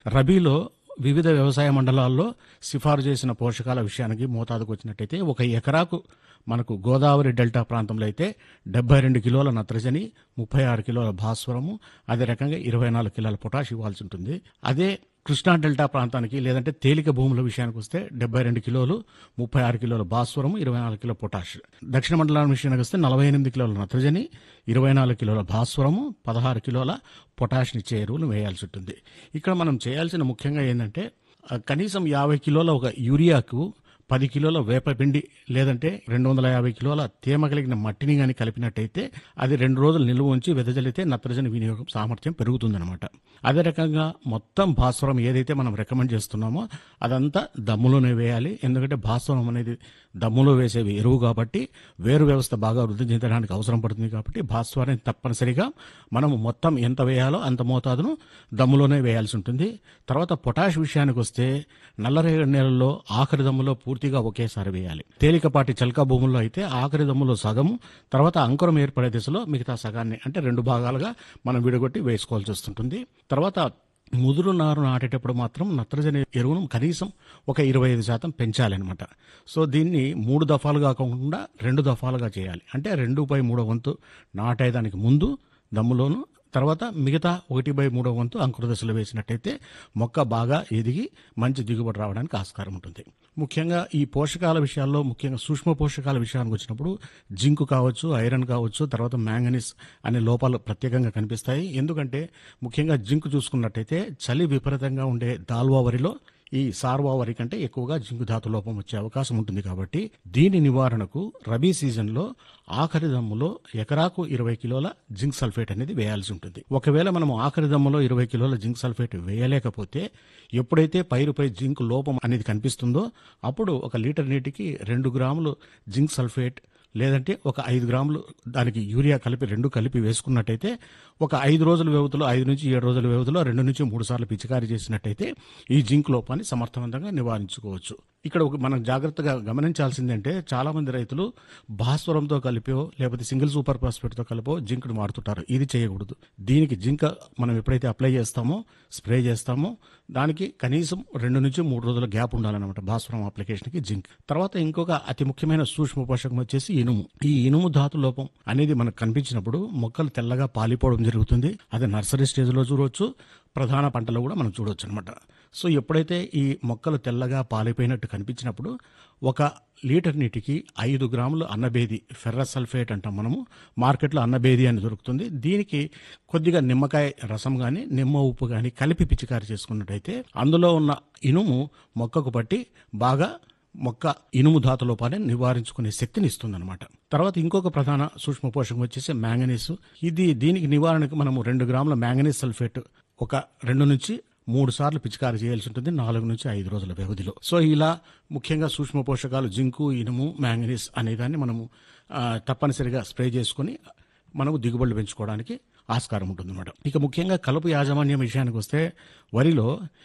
రబీలో వివిధ వ్యవసాయ మండలాల్లో సిఫారు చేసిన పోషకాల విషయానికి మోతాదుకు వచ్చినట్టయితే ఒక ఎకరాకు మనకు గోదావరి డెల్టా ప్రాంతంలో అయితే డెబ్బై రెండు కిలోల నత్రజని ముప్పై ఆరు కిలోల భాస్వరము అదే రకంగా ఇరవై నాలుగు కిలోల పొటాష్ ఇవ్వాల్సి ఉంటుంది అదే కృష్ణా డెల్టా ప్రాంతానికి లేదంటే తేలిక భూముల విషయానికి వస్తే డెబ్బై రెండు కిలోలు ముప్పై ఆరు కిలోల భాస్వరము ఇరవై నాలుగు కిలో పొటాష్ దక్షిణ మండలం విషయానికి వస్తే నలభై ఎనిమిది కిలోల నత్రజని ఇరవై నాలుగు కిలోల భాస్వరము పదహారు కిలోల పొటాష్ని ఇచ్చే ఎరువులు వేయాల్సి ఉంటుంది ఇక్కడ మనం చేయాల్సిన ముఖ్యంగా ఏంటంటే ఆ, కనీసం యాభై కిలోల ఒక యూరియాకు పది కిలోల వేపపిండి లేదంటే రెండు వందల యాభై కిలోల తేమ కలిగిన మట్టిని కానీ కలిపినట్టయితే అది రెండు రోజులు నిల్వ ఉంచి వెదజల్లితే నత్రజని వినియోగం సామర్థ్యం పెరుగుతుందన్నమాట అదే రకంగా మొత్తం భాస్వరం ఏదైతే మనం రికమెండ్ చేస్తున్నామో అదంతా దమ్ములోనే వేయాలి ఎందుకంటే భాస్వరం అనేది దమ్ములో వేసేవి ఎరువు కాబట్టి వేరు వ్యవస్థ బాగా వృద్ధి చెందడానికి అవసరం పడుతుంది కాబట్టి భాస్వరం తప్పనిసరిగా మనం మొత్తం ఎంత వేయాలో అంత మోతాదును దమ్ములోనే వేయాల్సి ఉంటుంది తర్వాత పొటాష్ విషయానికి వస్తే నల్లరేగడి నేలల్లో ఆఖరి దమ్ములో పూర్తిగా ఒకేసారి వేయాలి తేలికపాటి చలకా భూముల్లో అయితే ఆఖరి దమ్ములో సగము తర్వాత అంకురం ఏర్పడే దిశలో మిగతా సగాన్ని అంటే రెండు భాగాలుగా మనం విడగొట్టి వేసుకోవాల్సి వస్తుంటుంది తర్వాత ముదురు నారు నాటేటప్పుడు మాత్రం నత్రజని ఎరువును కనీసం ఒక ఇరవై ఐదు శాతం పెంచాలన్నమాట సో దీన్ని మూడు దఫాలుగా కాకుండా రెండు దఫాలుగా చేయాలి అంటే రెండు బై మూడో వంతు నాటేదానికి ముందు దమ్ములోను తర్వాత మిగతా ఒకటి బై మూడో వంతు అంకుర దశలో వేసినట్టయితే మొక్క బాగా ఎదిగి మంచి దిగుబడి రావడానికి ఆస్కారం ఉంటుంది ముఖ్యంగా ఈ పోషకాల విషయాల్లో ముఖ్యంగా సూక్ష్మ పోషకాల విషయానికి వచ్చినప్పుడు జింకు కావచ్చు ఐరన్ కావచ్చు తర్వాత మ్యాంగనీస్ అనే లోపాలు ప్రత్యేకంగా కనిపిస్తాయి ఎందుకంటే ముఖ్యంగా జింకు చూసుకున్నట్టయితే చలి విపరీతంగా ఉండే దాల్వా వరిలో ఈ సార్వా వరి కంటే ఎక్కువగా జింకు ధాతు లోపం వచ్చే అవకాశం ఉంటుంది కాబట్టి దీని నివారణకు రబీ సీజన్లో ఆఖరి దమ్ములో ఎకరాకు ఇరవై కిలోల జింక్ సల్ఫేట్ అనేది వేయాల్సి ఉంటుంది ఒకవేళ మనం ఆఖరి దమ్ములో ఇరవై కిలోల జింక్ సల్ఫేట్ వేయలేకపోతే ఎప్పుడైతే పైరుపై జింక్ లోపం అనేది కనిపిస్తుందో అప్పుడు ఒక లీటర్ నీటికి రెండు గ్రాములు జింక్ సల్ఫేట్ లేదంటే ఒక ఐదు గ్రాములు దానికి యూరియా కలిపి రెండు కలిపి వేసుకున్నట్టయితే ఒక ఐదు రోజుల వ్యవధిలో ఐదు నుంచి ఏడు రోజుల వ్యవధిలో రెండు నుంచి మూడు సార్లు పిచికారీ చేసినట్టయితే ఈ జింక్ లోపాన్ని సమర్థవంతంగా నివారించుకోవచ్చు ఇక్కడ ఒక మనం జాగ్రత్తగా గమనించాల్సిందంటే చాలా మంది రైతులు భాస్వరంతో కలిపో లేకపోతే సింగిల్ సూపర్ ఫాస్ఫేట్తో కలిపో జింక్ను వాడుతుంటారు ఇది చేయకూడదు దీనికి జింక్ మనం ఎప్పుడైతే అప్లై చేస్తామో స్ప్రే చేస్తామో దానికి కనీసం రెండు నుంచి మూడు రోజుల గ్యాప్ ఉండాలన్నమాట భాస్వరం అప్లికేషన్కి జింక్ తర్వాత ఇంకొక అతి ముఖ్యమైన సూక్ష్మ పోషకం వచ్చేసి ఇనుము ఈ ఇనుము ధాతు లోపం అనేది మనకు కనిపించినప్పుడు మొక్కలు తెల్లగా పాలిపోవడం జరుగుతుంది అది నర్సరీ స్టేజ్లో చూడవచ్చు ప్రధాన పంటలో కూడా మనం చూడవచ్చు అనమాట సో ఎప్పుడైతే ఈ మొక్కలు తెల్లగా పాలిపోయినట్టు కనిపించినప్పుడు ఒక లీటర్ నీటికి ఐదు గ్రాములు అన్నబేది ఫెర్రస్ సల్ఫేట్ అంటాం మనము మార్కెట్లో అన్నబేది అని దొరుకుతుంది దీనికి కొద్దిగా నిమ్మకాయ రసం కానీ నిమ్మ ఉప్పు కానీ కలిపి పిచికారి చేసుకున్నట్టయితే అందులో ఉన్న ఇనుము మొక్కకు పట్టి బాగా మొక్క ఇనుము ధాతు లోపాన్ని నివారించుకునే శక్తిని ఇస్తుందన్నమాట తర్వాత ఇంకొక ప్రధాన సూక్ష్మ పోషకం వచ్చేసి మ్యాంగనీస్ ఇది దీనికి నివారణకు మనము రెండు గ్రాముల మ్యాంగనీస్ సల్ఫేట్ ఒక రెండు నుంచి మూడు సార్లు పిచికారి చేయాల్సి ఉంటుంది నాలుగు నుంచి ఐదు రోజుల వ్యవధిలో సో ఇలా ముఖ్యంగా సూక్ష్మ పోషకాలు జింకు ఇనుము మ్యాంగనీస్ అనేదాన్ని మనము ఆ, తప్పనిసరిగా స్ప్రే చేసుకొని మనము దిగుబడులు పెంచుకోవడానికి ఆస్కారం ఉంటుందన్నమాట ఇక ముఖ్యంగా కలుపు యాజమాన్యం విషయానికి వస్తే వరిలో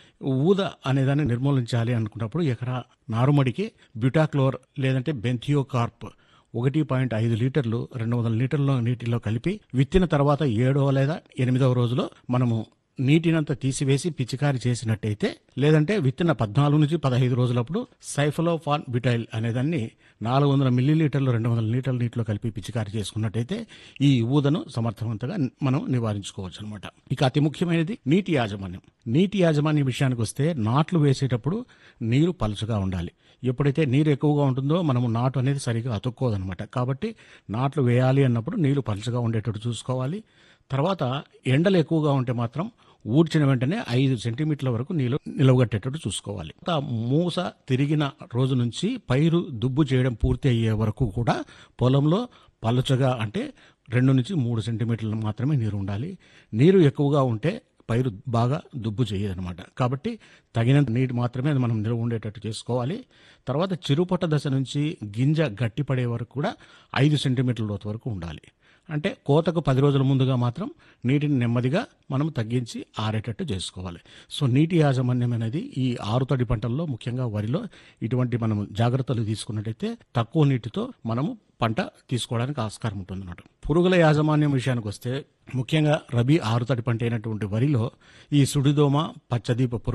ఊద అనేదాన్ని నిర్మూలించాలి అనుకున్నప్పుడు ఎకరా నారుమడికి బ్యూటాక్లోర్ లేదంటే బెంథియోకార్ప్ ఒకటి పాయింట్ ఐదు లీటర్లు రెండు వందల లీటర్ల నీటిలో కలిపి విత్తిన తర్వాత ఏడవ లేదా ఎనిమిదవ రోజులో మనము నీటినంతా తీసివేసి పిచికారి చేసినట్టయితే లేదంటే విత్తిన పద్నాలుగు నుంచి పదహైదు రోజులప్పుడు సైఫలోఫాన్ బిటైల్ అనేదాన్ని నాలుగు వందల మిల్లీలీటర్లు రెండు వందల లీటర్ల నీటిలో కలిపి పిచికారి చేసుకున్నట్టయితే ఈ ఊదను సమర్థవంతంగా మనం నివారించుకోవచ్చు అనమాట ఇక అతి ముఖ్యమైనది నీటి యాజమాన్యం నీటి యాజమాన్యం విషయానికి వస్తే నాట్లు వేసేటప్పుడు నీరు పలుచగా ఉండాలి ఎప్పుడైతే నీరు ఎక్కువగా ఉంటుందో మనము నాటు అనేది సరిగా అతుక్కోదనమాట కాబట్టి నాట్లు వేయాలి అన్నప్పుడు నీళ్లు పలుచగా ఉండేటట్టు చూసుకోవాలి తర్వాత ఎండలు ఎక్కువగా ఉంటే మాత్రం ఊడ్చిన వెంటనే ఐదు సెంటీమీటర్ల వరకు నీళ్ళు నిలవగట్టేటట్టు చూసుకోవాలి ఆ మూస తిరిగిన రోజు నుంచి పైరు దుబ్బు చేయడం పూర్తి అయ్యే వరకు కూడా పొలంలో పలుచగా అంటే రెండు నుంచి మూడు సెంటీమీటర్లు మాత్రమే నీరు ఉండాలి నీరు ఎక్కువగా ఉంటే పైరు బాగా దుబ్బు చేయదనమాట కాబట్టి తగినంత నీటి మాత్రమే అది మనం నిల్వ ఉండేటట్టు చేసుకోవాలి తర్వాత చిరుపొట్ట దశ నుంచి గింజ గట్టిపడే వరకు కూడా ఐదు సెంటీమీటర్ల లోతు వరకు ఉండాలి అంటే కోతకు పది రోజుల ముందుగా మాత్రం నీటిని నెమ్మదిగా మనం తగ్గించి ఆరేటట్టు చేసుకోవాలి సో నీటి యాజమాన్యం అనేది ఈ ఆరుతడి పంటల్లో ముఖ్యంగా వరిలో ఇటువంటి మనం జాగ్రత్తలు తీసుకున్నట్టయితే తక్కువ నీటితో మనము పంట తీసుకోవడానికి ఆస్కారం ఉంటుంది పురుగుల యాజమాన్యం విషయానికి వస్తే ముఖ్యంగా రబీ ఆరుతడి పంట అయినటువంటి వరిలో ఈ సుడిదోమ పచ్చదీప పురుగు